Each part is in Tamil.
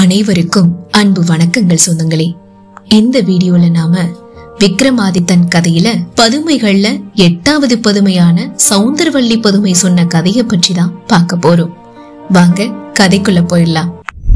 அனைவருக்கும் அன்பு வணக்கங்கள் சொந்தங்களே இந்த வீடியோல நாம விக்ரமாதித்தன் கதையில பதுமைகள்ல எட்டாவது பதுமையான சவுந்தரவள்ளி பதுமை சொன்ன கதைய பற்றி தான் பார்க்க போறோம் வாங்க கதைக்குள்ள போயிடலாம்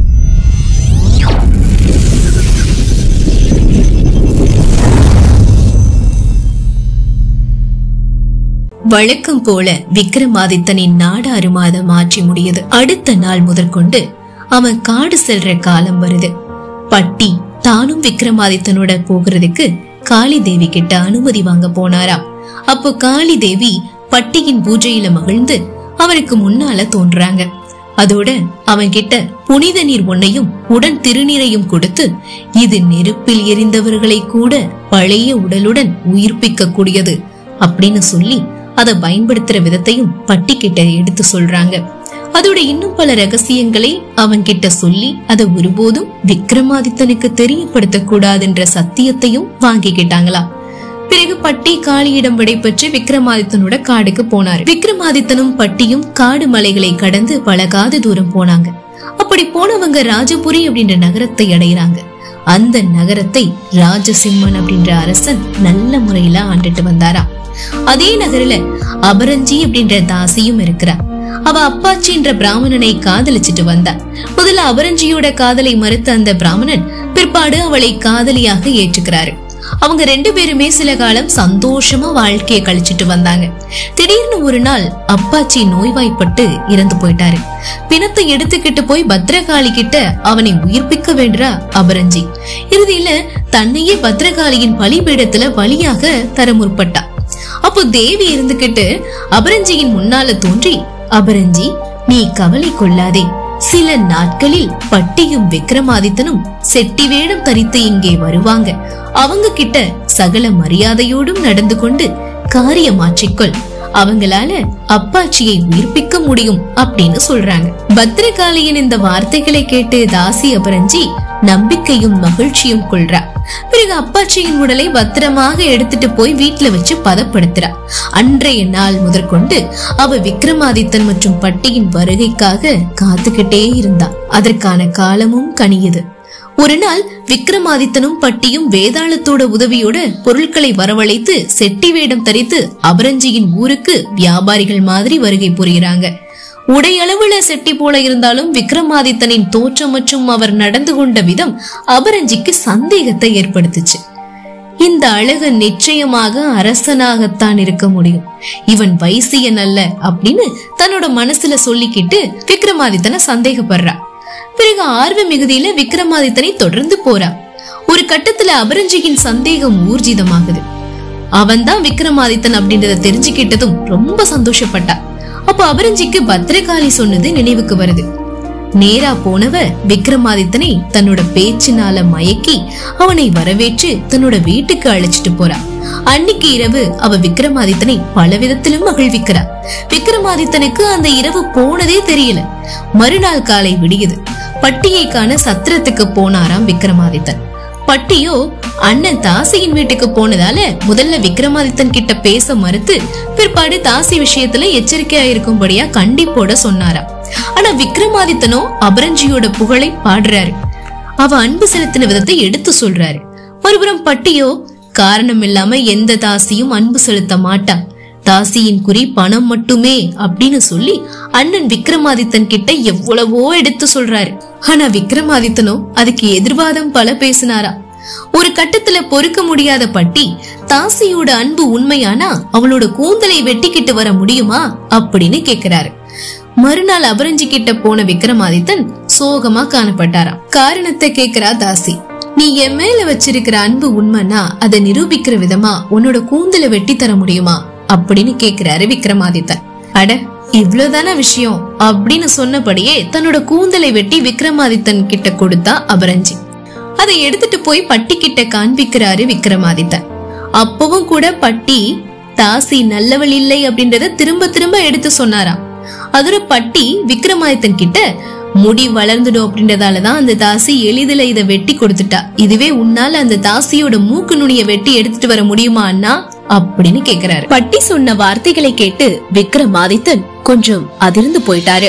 வழக்கம் போல விக்ரமாதித்தனின் நாடாறு மாதம் மாற்றி முடியுது அடுத்த நாள் முதற்கொண்டு அவன் காடு செல்ற காலம் வருது பட்டி தானும் விக்ரமாதித்தனோட போகிறதுக்கு காளி தேவி கிட்ட அனுமதி வாங்க போனாரா அப்போ காளி தேவி பட்டியின் பூஜையில மகிழ்ந்து அவருக்கு முன்னால தோன்றாங்க அதோட அவன் கிட்ட புனித நீர் ஒன்னையும் உடன் திருநீரையும் கொடுத்து இது நெருப்பில் எரிந்தவர்களை கூட பழைய உடலுடன் உயிர்ப்பிக்க கூடியது அப்படின்னு சொல்லி அதை பயன்படுத்துற விதத்தையும் பட்டி கிட்ட எடுத்து சொல்றாங்க அதோட இன்னும் பல ரகசியங்களை அவன் கிட்ட சொல்லி அதை ஒருபோதும் விக்ரமாதித்தனுக்கு தெரியப்படுத்த கூடாதுன்ற சத்தியத்தையும் வாங்கிக்கிட்டாங்களா பிறகு பட்டி காளியிடம் விடைபெற்று விக்ரமாதித்தனோட காடுக்கு போனாரு விக்ரமாதித்தனும் பட்டியும் காடு மலைகளை கடந்து பழகாத தூரம் போனாங்க அப்படி போனவங்க ராஜபுரி அப்படின்ற நகரத்தை அடையிறாங்க அந்த நகரத்தை ராஜசிம்மன் அப்படின்ற அரசன் நல்ல முறையில ஆண்டுட்டு வந்தாரா அதே நகரில அபரஞ்சி அப்படின்ற தாசியும் இருக்கிறா அவ அப்பாச்சின்ற பிராமணனை காதலிச்சிட்டு வந்தா முதல்ல அபரஞ்சியோட காதலை மறுத்த அந்த பிராமணன் பிற்பாடு அவளை காதலியாக ஏற்றுக்கிறாரு அவங்க ரெண்டு பேருமே சில காலம் சந்தோஷமா வாழ்க்கைய கழிச்சிட்டு வந்தாங்க திடீர்னு ஒரு நாள் அப்பாச்சி நோய்வாய்ப்பட்டு இறந்து போயிட்டாரு பிணத்தை எடுத்துக்கிட்டு போய் பத்ரகாளி கிட்ட அவனை உயிர்ப்பிக்க வேண்டுறா அபரஞ்சி இறுதியில தன்னையே பத்ரகாளியின் பலிபீடத்துல பலியாக தர முற்பட்டா அப்போ தேவி இருந்துகிட்டு அபரஞ்சியின் முன்னால தோன்றி அபரஞ்சி நீ கவலை கொள்ளாதே சில நாட்களில் பட்டியும் விக்ரமாதித்தனும் செட்டி வேடம் தரித்து இங்கே வருவாங்க அவங்க கிட்ட சகல மரியாதையோடும் நடந்து கொண்டு காரியம் மாற்றிக்கொள் அவங்களால அப்பாச்சியை உயிர்ப்பிக்க முடியும் அப்படின்னு சொல்றாங்க பத்ரகாளியின் இந்த வார்த்தைகளை கேட்டு தாசி அபரஞ்சி நம்பிக்கையும் மகிழ்ச்சியும் கொள்றா பிறகு அப்பாச்சியின் உடலை பத்திரமாக எடுத்துட்டு போய் வீட்டுல வச்சு பதப்படுத்துறா அன்றைய நாள் முதற்கொண்டு அவ விக்ரமாதித்தன் மற்றும் பட்டியின் வருகைக்காக காத்துக்கிட்டே இருந்தா அதற்கான காலமும் கனியுது ஒரு நாள் விக்ரமாதித்தனும் பட்டியும் வேதாளத்தோட உதவியோட பொருட்களை வரவழைத்து செட்டி வேடம் தரித்து அபரஞ்சியின் ஊருக்கு வியாபாரிகள் மாதிரி வருகை புரிகிறாங்க உடையளவுல செட்டி போல இருந்தாலும் விக்ரமாதித்தனின் தோற்றம் மற்றும் அவர் நடந்து கொண்ட விதம் அபரஞ்சிக்கு சந்தேகத்தை ஏற்படுத்துச்சு இந்த அழகன் நிச்சயமாக அரசனாகத்தான் இருக்க முடியும் இவன் வைசியன் அல்ல அப்படின்னு தன்னோட மனசுல சொல்லிக்கிட்டு விக்ரமாதித்தனை சந்தேகப்படுறா பிறகு ஆர்வ மிகுதியில விக்ரமாதித்தனை தொடர்ந்து போறா ஒரு கட்டத்துல அபரஞ்சியின் சந்தேகம் ஊர்ஜிதமாகுது அவன் தான் விக்ரமாதித்தன் அப்படின்றத தெரிஞ்சுக்கிட்டதும் ரொம்ப சந்தோஷப்பட்டா அப்ப அபரஞ்சிக்கு பத்ரகாளி சொன்னது நினைவுக்கு வருது நேரா போனவ விக்ரமாதித்தனை தன்னோட பேச்சினால மயக்கி அவனை வரவேற்று தன்னோட வீட்டுக்கு அழைச்சிட்டு போறா அன்னைக்கு இரவு அவ விக்ரமாதித்தனை பல விதத்திலும் மகிழ்விக்கிறா விக்ரமாதித்தனுக்கு அந்த இரவு போனதே தெரியல மறுநாள் காலை விடியுது பட்டியை காண சத்திரத்துக்கு போனாராம் விக்ரமாதித்தன் பட்டியோ அண்ணன் தாசியின் வீட்டுக்கு போனதால முதல்ல விக்ரமாதித்தன் கிட்ட பேச மறுத்து பிற்பாடு தாசி விஷயத்துல எச்சரிக்கையா இருக்கும்படியா கண்டிப்போட சொன்னாரா ஆனா விக்ரமாதித்தனோ அபரஞ்சியோட புகழை பாடுறாரு அவ அன்பு செலுத்தின விதத்தை எடுத்து சொல்றாரு மறுபுறம் பட்டியோ காரணம் இல்லாம எந்த தாசியும் அன்பு செலுத்த மாட்டா தாசியின் குறி பணம் மட்டுமே அப்படின்னு சொல்லி அண்ணன் விக்ரமாதித்தன் கிட்ட எவ்வளவோ எடுத்து சொல்றாரு ஆனா விக்ரமாதித்தனோ அதுக்கு எதிர்வாதம் பல பேசினாரா ஒரு கட்டத்துல பொறுக்க முடியாத பட்டி தாசியோட அன்பு உண்மையானா அவளோட கூந்தலை வெட்டிக்கிட்டு வர முடியுமா அப்படின்னு கேக்குறாரு மறுநாள் அபரஞ்சி கிட்ட போன விக்ரமாதித்தன் சோகமா காணப்பட்டாராம் காரணத்தை கேக்குறா தாசி நீ என் மேல வச்சிருக்கிற அன்பு உண்மைனா அதை நிரூபிக்கிற விதமா உன்னோட கூந்தலை வெட்டி தர முடியுமா அப்படின்னு கேக்குறாரு விக்ரமாதித்தன் அட இவ்வளவுதான விஷயம் அப்படின்னு சொன்னபடியே தன்னோட கூந்தலை வெட்டி விக்ரமாதித்தன் கிட்ட கொடுத்தா அபரஞ்சி அதை எடுத்துட்டு போய் பட்டி கிட்ட காண்பிக்கிறாரு விக்ரமாதித்தன் அப்பவும் கூட பட்டி தாசி நல்லவள் இல்லை அப்படின்றத திரும்ப திரும்ப எடுத்து சொன்னாராம் அதோட பட்டி விக்ரமாதித்தன் கிட்ட முடி வளர்ந்துடும் அப்படின்றதாலதான் அந்த தாசி எளிதில இத வெட்டி கொடுத்துட்டா இதுவே உன்னால அந்த தாசியோட மூக்கு நுனிய வெட்டி எடுத்துட்டு வர முடியுமா அண்ணா அப்படின்னு கேக்குறாரு பட்டி சொன்ன வார்த்தைகளை கேட்டு விக்ரமாதித்தன் கொஞ்சம் அதிர்ந்து போயிட்டாரு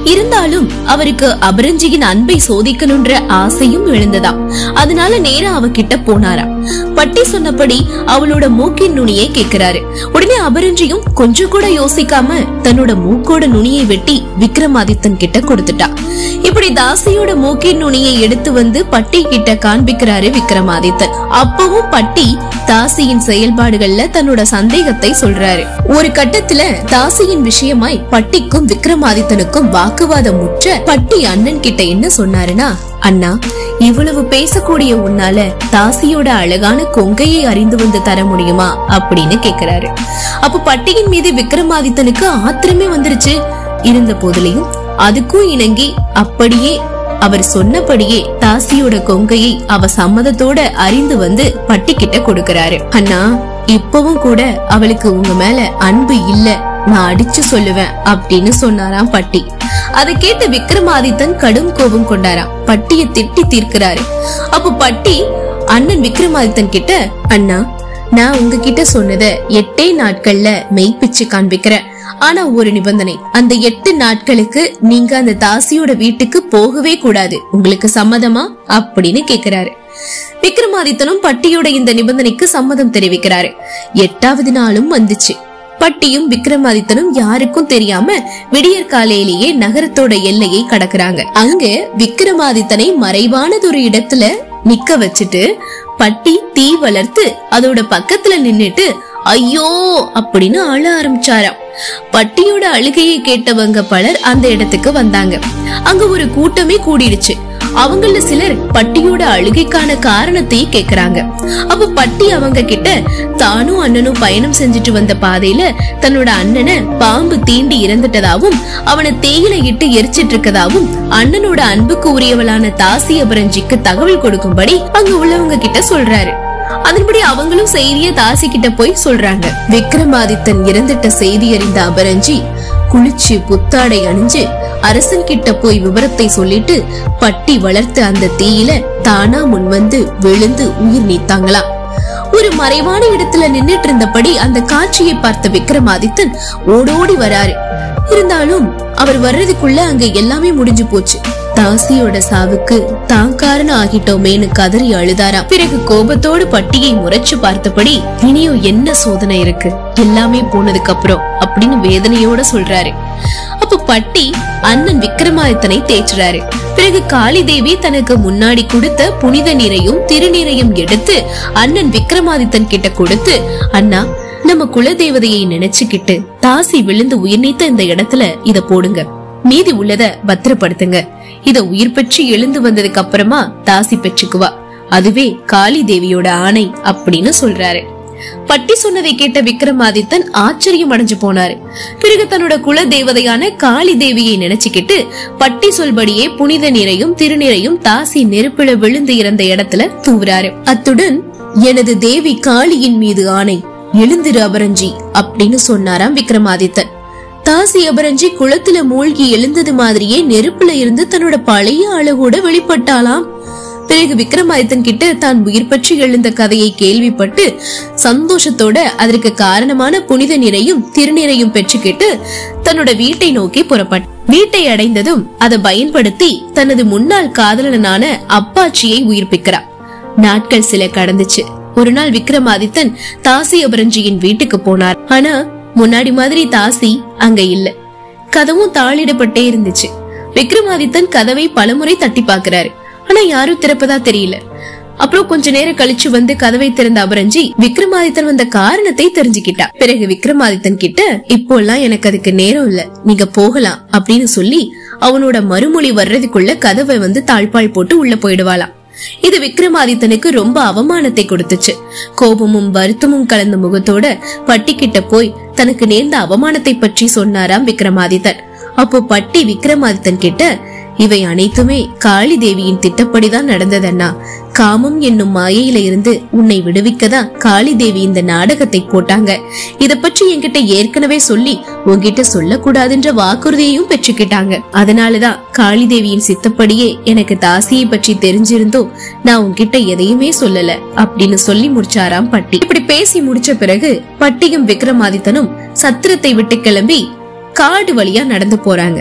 இருந்தாலும் அவருக்கு அபரஞ்சியின் அன்பை சோதிக்கணுன்ற ஆசையும் எழுந்ததாம் அதனால நேரா அவகிட்ட போனாராம் பட்டி சொன்னபடி அவளோட மூக்கின் நுனியை கேக்குறாரு உடனே அபரஞ்சியும் கொஞ்சம் கூட யோசிக்காம தன்னோட மூக்கோட நுனியை வெட்டி விக்ரமாதித்தன் கிட்ட கொடுத்துட்டா இப்படி தாசியோட மூக்கின் நுனியை எடுத்து வந்து பட்டி கிட்ட காண்பிக்கிறாரு விக்ரமாதித்தன் அப்பவும் பட்டி தாசியின் செயல்பாடுகள்ல தன்னோட சந்தேகத்தை சொல்றாரு ஒரு கட்டத்துல தாசியின் விஷயமாய் பட்டிக்கும் விக்ரமாதித்தனுக்கும் வாக்குவாதம் முற்ற பட்டி அண்ணன் கிட்ட என்ன சொன்னாருன்னா அண்ணா இவ்வளவு பேசக்கூடிய உன்னால தாசியோட அழகான கொங்கையை அறிந்து வந்து தர முடியுமா அப்படின்னு கேக்குறாரு அப்ப பட்டியின் மீது விக்ரமாதித்தனுக்கு ஆத்திரமே வந்துருச்சு இருந்த போதிலையும் அதுக்கும் இணங்கி அப்படியே அவர் சொன்னபடியே தாசியோட கொங்கையை அவ சம்மதத்தோட அறிந்து வந்து பட்டி கிட்ட கொடுக்கறாரு அண்ணா இப்பவும் கூட அவளுக்கு உங்க மேல அன்பு இல்ல நான் அடிச்சு சொல்லுவேன் அப்படின்னு சொன்னாராம் பட்டி அதை கேட்டு விக்ரமாதித்தன் கடும் கோபம் கொண்டாராம் பட்டிய திட்டி தீர்க்கிறாரு அப்ப பட்டி அண்ணன் விக்ரமாதித்தன் கிட்ட அண்ணா நான் உங்ககிட்ட சொன்னத எட்டே நாட்கள்ல மெய்ப்பிச்சு காண்பிக்கிறேன் ஆனா ஒரு நிபந்தனை அந்த எட்டு நாட்களுக்கு நீங்க அந்த தாசியோட வீட்டுக்கு போகவே கூடாது உங்களுக்கு சம்மதமா அப்படின்னு கேக்குறாரு விக்ரமாதித்தனும் பட்டியோட இந்த நிபந்தனைக்கு சம்மதம் தெரிவிக்கிறாரு எட்டாவது நாளும் வந்துச்சு பட்டியும் விக்ரமாதித்தனும் யாருக்கும் தெரியாம விடியற் காலையிலேயே நகரத்தோட எல்லையை கடக்குறாங்க அங்க விக்ரமாதித்தனை மறைவானதொரு இடத்துல நிக்க வச்சுட்டு பட்டி தீ வளர்த்து அதோட பக்கத்துல நின்னுட்டு ஐயோ அப்படின்னு அழ ஆரம்பிச்சாராம் பட்டியோட அழுகையை கேட்டவங்க பலர் அந்த இடத்துக்கு வந்தாங்க அங்க ஒரு கூட்டமே கூடிடுச்சு அவங்கள சிலர் பட்டியோட அழுகைக்கான காரணத்தையும் கேக்குறாங்க அப்ப பட்டி அவங்க கிட்ட தானும் அண்ணனும் பயணம் செஞ்சுட்டு வந்த பாதையில தன்னோட அண்ணனை பாம்பு தீண்டி இறந்துட்டதாவும் அவனை தேயிலை இட்டு எரிச்சிட்டு இருக்கதாவும் அண்ணனோட அன்புக்கு உரியவளான தாசி அபரஞ்சிக்கு தகவல் கொடுக்கும்படி அங்க உள்ளவங்க கிட்ட சொல்றாரு அதன்படி அவங்களும் செய்திய தாசி கிட்ட போய் சொல்றாங்க விக்ரமாதித்தன் இறந்துட்ட செய்தி அறிந்த அபரஞ்சி குளிச்சு புத்தாடை அணிஞ்சு அரசன் கிட்ட போய் விவரத்தை சொல்லிட்டு பட்டி வளர்த்த அந்த தீயில தானா முன் வந்து விழுந்து உயிர் நீத்தாங்களாம் ஒரு மறைவான இடத்துல நின்னுட்டு இருந்தபடி அந்த காட்சியை பார்த்த விக்ரமாதித்தன் ஓடோடி வராரு இருந்தாலும் அவர் வர்றதுக்குள்ள அங்க எல்லாமே முடிஞ்சு போச்சு தாசியோட சாவுக்கு தான் காரணம் ஆகிட்டோமேனு கதறி அழுதாராம் பிறகு கோபத்தோடு பட்டியை முறைச்சு பார்த்தபடி இனியும் என்ன சோதனை இருக்கு எல்லாமே போனதுக்கு அப்புறம் அப்படின்னு வேதனையோட சொல்றாரு அப்ப பட்டி அண்ணன் விக்ரமாதித்தனை தேய்ச்சுறாரு பிறகு காளி தேவி தனக்கு முன்னாடி கொடுத்த புனித நீரையும் திருநீரையும் எடுத்து அண்ணன் விக்ரமாதித்தன் கிட்ட கொடுத்து அண்ணா நம்ம குலதேவதையை நினைச்சுக்கிட்டு தாசி விழுந்து உயிர் நீத்த இந்த இடத்துல இத போடுங்க மீதி உள்ளத பத்திரப்படுத்துங்க இத உயிர் பெற்று எழுந்து வந்ததுக்கு அப்புறமா தாசி பெற்றுக்குவா அதுவே காளி தேவியோட ஆணை அப்படின்னு சொல்றாரு பட்டி சொன்னதை கேட்ட விக்ரமாதித்தன் ஆச்சரியம் அடைஞ்சு போனாரு பிறகு தன்னோட குல தேவதையான காளி தேவியை நினைச்சுக்கிட்டு பட்டி சொல்படியே புனித நீரையும் திருநீரையும் தாசி நெருப்புல விழுந்து இறந்த இடத்துல தூவுறாரு அத்துடன் எனது தேவி காளியின் மீது ஆணை எழுந்திரு அபரஞ்சி அப்படின்னு சொன்னாராம் விக்ரமாதித்தன் தாசி அபரஞ்சி குளத்துல மூழ்கி எழுந்தது மாதிரியே நெருப்புல இருந்து தன்னோட பழைய அழகோட வெளிப்பட்டாளாம் பிறகு விக்ரமாதித்தன் கிட்ட தான் உயிர் பற்றி எழுந்த கதையை கேள்விப்பட்டு சந்தோஷத்தோட அதற்கு காரணமான புனித நீரையும் திருநீரையும் பெற்றுக்கிட்டு தன்னோட வீட்டை நோக்கி புறப்பட்ட வீட்டை அடைந்ததும் அதை பயன்படுத்தி தனது முன்னாள் காதலனான அப்பாச்சியை உயிர்ப்பிக்கிறார் நாட்கள் சில கடந்துச்சு ஒரு நாள் விக்ரமாதித்தன் தாசி அபரஞ்சியின் வீட்டுக்கு போனார் ஆனா முன்னாடி மாதிரி தாசி அங்க இல்ல கதவும் தாளிடப்பட்டே இருந்துச்சு விக்ரமாதித்தன் கதவை பலமுறை தட்டி பாக்குறாரு ஆனா யாரும் திறப்பதா தெரியல அப்புறம் கொஞ்ச நேரம் கழிச்சு வந்து கதவை திறந்த அபரஞ்சி விக்ரமாதித்தன் வந்த காரணத்தை தெரிஞ்சுக்கிட்டா பிறகு விக்ரமாதித்தன் கிட்ட இப்போ எல்லாம் எனக்கு அதுக்கு நேரம் இல்ல நீங்க போகலாம் அப்படின்னு சொல்லி அவனோட மறுமொழி வர்றதுக்குள்ள கதவை வந்து தாழ்பால் போட்டு உள்ள போயிடுவாளாம் இது விக்ரமாதித்தனுக்கு ரொம்ப அவமானத்தை கொடுத்துச்சு கோபமும் வருத்தமும் கலந்த முகத்தோட பட்டிக்கிட்ட போய் தனக்கு நேர்ந்த அவமானத்தை பற்றி சொன்னாராம் விக்ரமாதித்தன் அப்போ பட்டி விக்ரமாதித்தன் கிட்ட இவை அனைத்துமே காளி தேவியின் திட்டப்படிதான் நடந்ததண்ணா காமம் என்னும் மாயையில இருந்து உன்னை விடுவிக்கதான் காளி தேவி இந்த நாடகத்தை போட்டாங்க இத பற்றி என்கிட்ட ஏற்கனவே சொல்லி உன்கிட்ட சொல்லக்கூடாதுன்ற வாக்குறுதியையும் பெற்றுக்கிட்டாங்க அதனாலதான் காளி தேவியின் சித்தப்படியே எனக்கு தாசியை பற்றி தெரிஞ்சிருந்தோ நான் உன்கிட்ட எதையுமே சொல்லல அப்படின்னு சொல்லி முடிச்சாராம் பட்டி இப்படி பேசி முடிச்ச பிறகு பட்டியும் விக்ரமாதித்தனும் சத்திரத்தை விட்டு கிளம்பி காடு வழியா நடந்து போறாங்க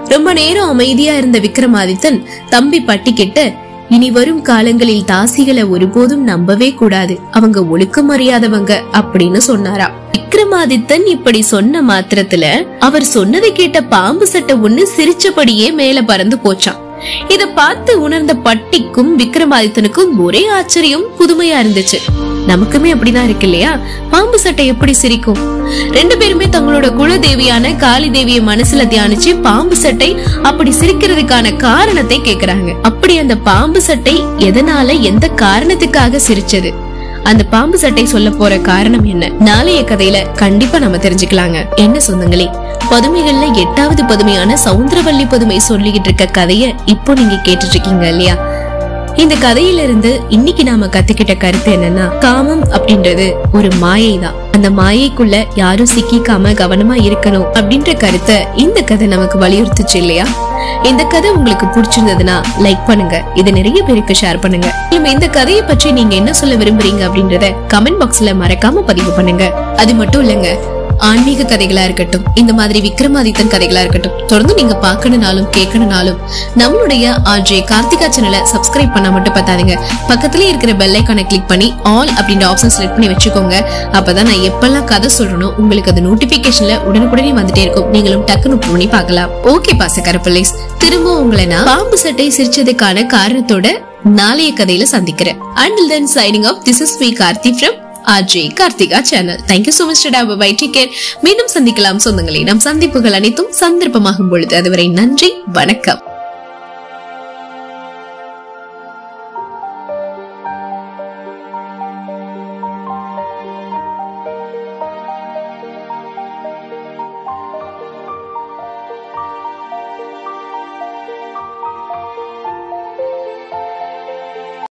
ரொம்ப நேரம் அமைதியா இருந்த விக்ரமாதித்தன் தம்பி பட்டி கிட்ட இனி வரும் காலங்களில் தாசிகளை ஒருபோதும் நம்பவே கூடாது அவங்க ஒழுக்கம் அறியாதவங்க அப்படின்னு சொன்னாராம் விக்ரமாதித்தன் இப்படி சொன்ன மாத்திரத்துல அவர் சொன்னதை கேட்ட பாம்பு சட்டை ஒண்ணு சிரிச்சபடியே மேல பறந்து போச்சான் இத பார்த்து உணர்ந்த பட்டிக்கும் விக்ரமாதித்தனுக்கும் ஒரே ஆச்சரியம் புதுமையா இருந்துச்சு நமக்குமே அப்படிதான் இருக்கு இல்லையா பாம்பு சட்டை எப்படி சிரிக்கும் ரெண்டு பேருமே தங்களோட குலதேவியான காளி தேவிய மனசுல தியானிச்சு பாம்பு சட்டை அப்படி சிரிக்கிறதுக்கான காரணத்தை கேக்குறாங்க அப்படி அந்த பாம்பு சட்டை எதனால எந்த காரணத்துக்காக சிரிச்சது அந்த பாம்பு சட்டை சொல்ல போற காரணம் என்ன நாளைய கதையில கண்டிப்பா நம்ம தெரிஞ்சுக்கலாங்க என்ன சொந்தங்களே பதுமைகள்ல எட்டாவது பதுமையான சவுந்தரவல்லி பதுமை சொல்லிக்கிட்டு இருக்க கதைய இப்போ நீங்க கேட்டுட்டு இருக்கீங்க இல்லையா இந்த கதையில இருந்து இன்னைக்கு நாம கத்துக்கிட்ட கருத்து என்னன்னா காமம் அப்படின்றது ஒரு மாயை தான் அந்த மாயைக்குள்ள யாரும் சிக்கிக்காம கவனமா இருக்கணும் அப்படின்ற கருத்தை இந்த கதை நமக்கு வலியுறுத்துச்சு இல்லையா இந்த கதை உங்களுக்கு பிடிச்சிருந்ததுன்னா லைக் பண்ணுங்க இதை நிறைய பேருக்கு ஷேர் பண்ணுங்க மேலும் இந்த கதையை பற்றி நீங்க என்ன சொல்ல விரும்புறீங்க அப்படின்றத கமெண்ட் பாக்ஸ்ல மறக்காம பதிவு பண்ணுங்க அது மட்டும் இல்லங்க ஆன்மீக கதைகளா இருக்கட்டும் இந்த மாதிரி விக்ரமாதித்தன் கதைகளா இருக்கட்டும் தொடர்ந்து நீங்க பார்க்கணும்னாலும் கேட்கணும்னாலும் நம்மளுடைய ஆர்ஜே கார்த்திகா சேனலை சப்ஸ்கிரைப் பண்ணா மட்டும் பார்த்தாதுங்க பக்கத்துலயே இருக்கிற பெல் ஐக்கானை கிளிக் பண்ணி ஆல் அப்படின்ற ஆப்ஷன் செலக்ட் பண்ணி வச்சுக்கோங்க அப்பதான் நான் எப்பெல்லாம் கதை சொல்றனோ உங்களுக்கு அது நோட்டிபிகேஷன்ல உடனுக்குடனே வந்துட்டே இருக்கும் நீங்களும் டக்குனு பண்ணி பார்க்கலாம் ஓகே பாசக்கார பிள்ளைஸ் திரும்ப உங்களை நான் பாம்பு சட்டை சிரிச்சதுக்கான காரணத்தோட நாளைய கதையில சந்திக்கிறேன் until then signing off this is V Karthi from RJ Karthika channel thank you so much டா பை டேக் கேர் மீண்டும் சந்திக்கலாம் சொந்தங்களே நம் சந்திப்புகள் அனைத்தும் சந்தர்ப்பமாகும் பொழுது அதுவரை நன்றி வணக்கம்